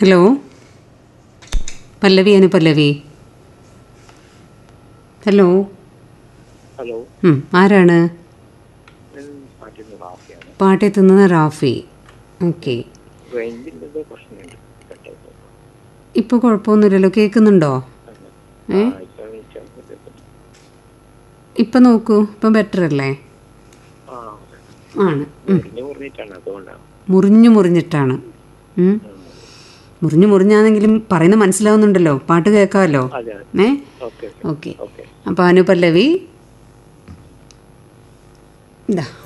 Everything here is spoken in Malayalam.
Hello Pallavi Anupallavi hello hello ഉം, ആരാണ് ഞാൻ പാട്ടിന്ന് റാഫിയാണ് പാട്ടി തിന്നുന്ന റാഫി ഓക്കെ റേഞ്ചിൻ്റെ എന്തോ പ്രശ്നമുണ്ട് കട്ടായി ഇപ്പോൾ കുഴപ്പമൊന്നുമില്ലല്ലോ കേൾക്കുന്നുണ്ടോ ഏ ഇപ്പം വിളിച്ചാൽ മതി. ഇപ്പം നോക്കൂ ഇപ്പം ബെറ്റർ അല്ലേ ആ ആണ് മുറിഞ്ഞ് മുറിഞ്ഞിട്ടാണ് അതുകൊണ്ടാണ് മുറിഞ്ഞു മുറിഞ്ഞിട്ടാണ് ഉം. മുറിഞ്ഞു മുറിഞ്ഞാണെങ്കിലും പറയുന്ന മനസ്സിലാവുന്നുണ്ടല്ലോ പാട്ട് കേൾക്കാമല്ലോ അതെ ഏ ഓക്കെ ഓക്കെ ഓക്കെ അപ്പോൾ അനുപല്ലവി ഇതാ